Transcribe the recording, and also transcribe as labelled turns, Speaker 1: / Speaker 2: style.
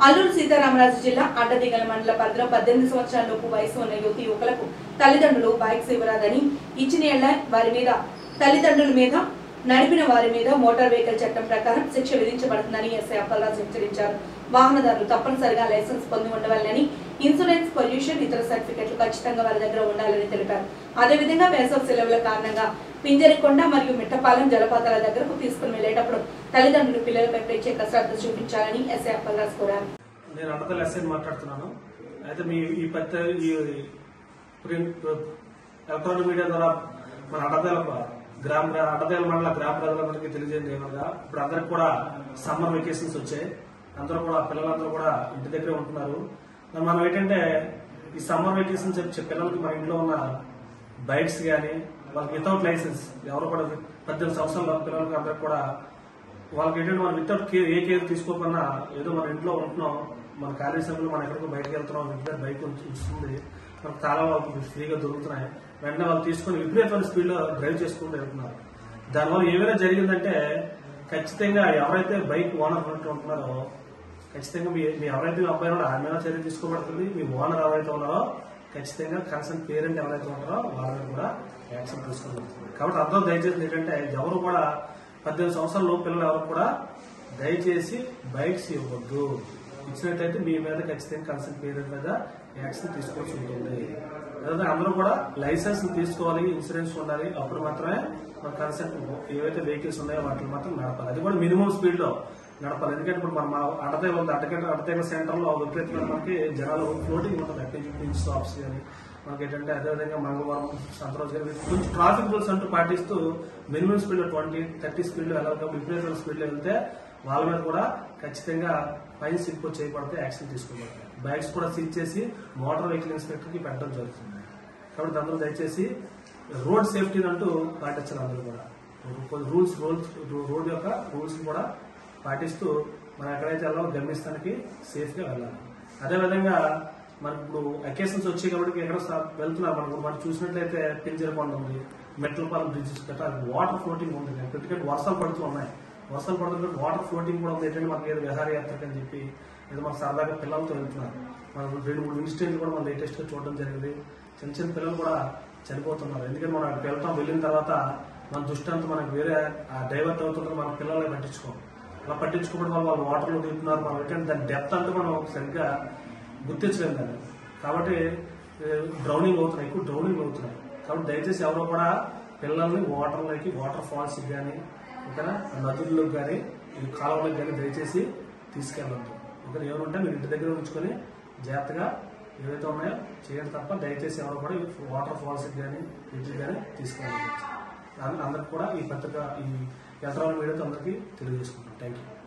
Speaker 1: అల్లూరు సీతారామరాజు జిల్లా అడ్డదిగల మండల పరిధిలో పద్దెనిమిది సంవత్సరాల లోపు వయసు ఉన్న యువతి యువకులకు తల్లిదండ్రులు బైక్స్ ఇవ్వరాదని ఇచ్చిన ఏళ్ల వారి మీద తల్లిదండ్రుల మీద నడిపిన వారి మీద మోటార్ వెహికల్ చట్టం ప్రకారం శిక్ష విధించబడుతుందని ఎస్ఐ అప్పలరాజు హెచ్చరించారు వాహనదారులు తప్పనిసరిగా లైసెన్స్ పొంది ఉండవాలని ఇన్సూరెన్స్ పొల్యూషన్ ఇతర సర్టిఫికెట్లు ఖచ్చితంగా వారి దగ్గర ఉండాలని తెలిపారు అదేవిధంగా వేసవి సెలవుల కారణంగా పింజరికొండ మరియు మిట్టపాలెం జలపాతాల దగ్గరకు తీసుకుని వెళ్లేటప్పుడు తల్లిదండ్రులు పిల్లలపై ప్రత్యేక శ్రద్ధ చూపించాలని ఎస్ఐ అప్పలరాజు కోరారు
Speaker 2: నేను అడతల ఎస్ఐని మాట్లాడుతున్నాను అయితే మీ ఈ పెద్ద ఈ ప్రింట్ ఎలక్ట్రానిక్ మీడియా ద్వారా మన అడతల గ్రామ అడతల మండల గ్రామ ప్రజలందరికీ తెలియజేయండి ఏమనగా ఇప్పుడు అందరికి కూడా సమ్మర్ వెకేషన్స్ వచ్చాయి అందరూ కూడా పిల్లలందరూ కూడా ఇంటి దగ్గరే ఉంటున్నారు మరి మనం ఏంటంటే ఈ సమ్మర్ వెకేషన్స్ వచ్చే పిల్లలకి మన ఇంట్లో ఉన్న బైక్స్ కానీ వాళ్ళకి వితౌట్ లైసెన్స్ ఎవరు కూడా పద్దెనిమిది సంవత్సరాల పిల్లలకి అందరికి కూడా వాళ్ళకి ఏంటంటే మనం వితౌట్ కేర్ ఏ కేర్ తీసుకోకుండా ఏదో మన ఇంట్లో ఉంటున్నాం మన ఖాళీ సమయంలో మనం ఎక్కడికో బయటకు వెళ్తున్నాం ఇంటి బైక్ ఉంచుతుంది మనకు తాళాలు వాళ్ళకి ఫ్రీగా దొరుకుతున్నాయి వెంటనే వాళ్ళు తీసుకొని విపరీతమైన స్పీడ్ లో డ్రైవ్ చేసుకుంటూ వెళ్తున్నారు దానివల్ల ఏమైనా జరిగిందంటే ఖచ్చితంగా ఎవరైతే బైక్ ఓనర్ ఉన్నట్టు ఉంటున్నారో ఖచ్చితంగా మీ మీ ఎవరైతే మీ అబ్బాయి ఉన్నారో ఆయన మీద చర్య తీసుకోబడుతుంది మీ ఓనర్ ఎవరైతే ఉన్నారో ఖచ్చితంగా కన్సర్న్ పేరెంట్ ఎవరైతే ఉన్నారో వాళ్ళ మీద కూడా యాక్షన్ తీసుకోబడుతుంది కాబట్టి అర్థం దయచేసి ఏంటంటే ఎవరు కూడా పద్దెనిమిది సంవత్సరాల లోపు పిల్లలు ఎవరు కూడా దయచేసి బైక్స్ ఇవ్వద్దు ఇచ్చినట్లయితే మీ మీద ఖచ్చితంగా కన్సర్న్ పేరెంట్ మీద యాక్షన్ తీసుకోవాల్సి ఉంటుంది అదే అందరూ కూడా లైసెన్స్ తీసుకోవాలి ఇన్సూరెన్స్ ఉండాలి అప్పుడు మాత్రమే మన కన్సెంట్ ఏవైతే వెహికల్స్ ఉన్నాయో వాటిని మాత్రం నడపాలి అది కూడా మినిమం స్పీడ్ లో నడపాలి ఎందుకంటే ఇప్పుడు మన అడతేలు ఉంది అడ్డగంట అడతేల సెంటర్ లో విపరీతమైన మనకి జనాలు ఫ్లోటింగ్ ఉంటుంది అక్కడి నుంచి షాప్స్ కానీ మనకి ఏంటంటే అదేవిధంగా మంగళవారం సంతరోజు కానీ కొంచెం ట్రాఫిక్ రూల్స్ అంటూ పాటిస్తూ మినిమం స్పీడ్ లో ట్వంటీ థర్టీ స్పీడ్ లో వెళ్ళాలి విపరీతమైన స్పీడ్ లో వెళ్తే వాళ్ళ మీద కూడా ఖచ్చితంగా ఫైన్స్ ఇంపోజ్ చేయబడితే యాక్షన్ తీసుకోబడతాయి బైక్స్ కూడా సీజ్ చేసి మోటార్ వెహికల్ ఇన్స్పెక్టర్ కి పెట్టడం జరుగుతుంది కాబట్టి అందరూ దయచేసి రోడ్ సేఫ్టీ అంటూ పాటించాలి అందరూ కూడా కొన్ని రూల్స్ రూల్స్ రోడ్ యొక్క రూల్స్ కూడా పాటిస్తూ మనం ఎక్కడైతే వెళ్ళాలో గమ్యస్థానికి సేఫ్ గా వెళ్ళాలి అదేవిధంగా మనకు ఇప్పుడు అకేషన్స్ వచ్చాయి కాబట్టి ఎక్కడ సా- వెళ్తున్నారు మనం మనం చూసినట్లయితే పింజరకొండ ఉంది మెట్లపాలెం బ్రిడ్జెస్ గట్రా వాటర్ ఫ్లోటింగ్ ఉంది ఎందుకంటే వర్షాలు పడుతూ ఉన్నాయి వర్షాలు పడుతుంటే వాటర్ ఫ్లోటింగ్ కూడా ఉంది ఏంటంటే మనకి ఏదో విహారయాత్రకు అని చెప్పి ఏదో మన సరదాగా పిల్లలతో వెళ్తున్నారు మనం రెండు మూడు ఇన్సిడెంట్లు కూడా మనం లేటెస్ట్ గా చూడడం జరిగింది చిన్న చిన్న పిల్లలు కూడా చనిపోతున్నారు ఎందుకంటే మనం అక్కడికి వెళ్తాం వెళ్ళిన తర్వాత మన దృష్టి అంతా మనకి వేరే డైవర్ట్ అవుతుంటే మన పిల్లల్ని పట్టించుకోం అలా పట్టించుకోవడం వల్ల వాళ్ళు వాటర్లో దిగుతున్నారు మనం ఏంటంటే దాని డెప్త్ అంటూ మనం సరిగ్గా గుర్తించలేము దాన్ని కాబట్టి డ్రౌనింగ్ అవుతున్నాయి ఎక్కువ డ్రౌనింగ్ అవుతున్నాయి కాబట్టి దయచేసి ఎవరో కూడా పిల్లల్ని వాటర్లోకి వాటర్ ఫాల్స్ కానీ ఓకేనా నదుల్లోకి కానీ ఈ కాలువలకు కానీ దయచేసి తీసుకెళ్ళొద్దు ఒకరు ఎవరు ఉంటే మీరు ఇంటి దగ్గర ఉంచుకొని జాగ్రత్తగా ఏవైతే ఉన్నాయో చేయండి తప్ప దయచేసి ఎవరు కూడా ఈ వాటర్ ఫాల్స్ కానీ వీటికి కానీ తీసుకెళ్ళవచ్చు అందరికి కూడా ఈ పత్రిక ఈ యంత్రాల మీడియాతో అందరికీ తెలియజేసుకుంటాం థ్యాంక్ యూ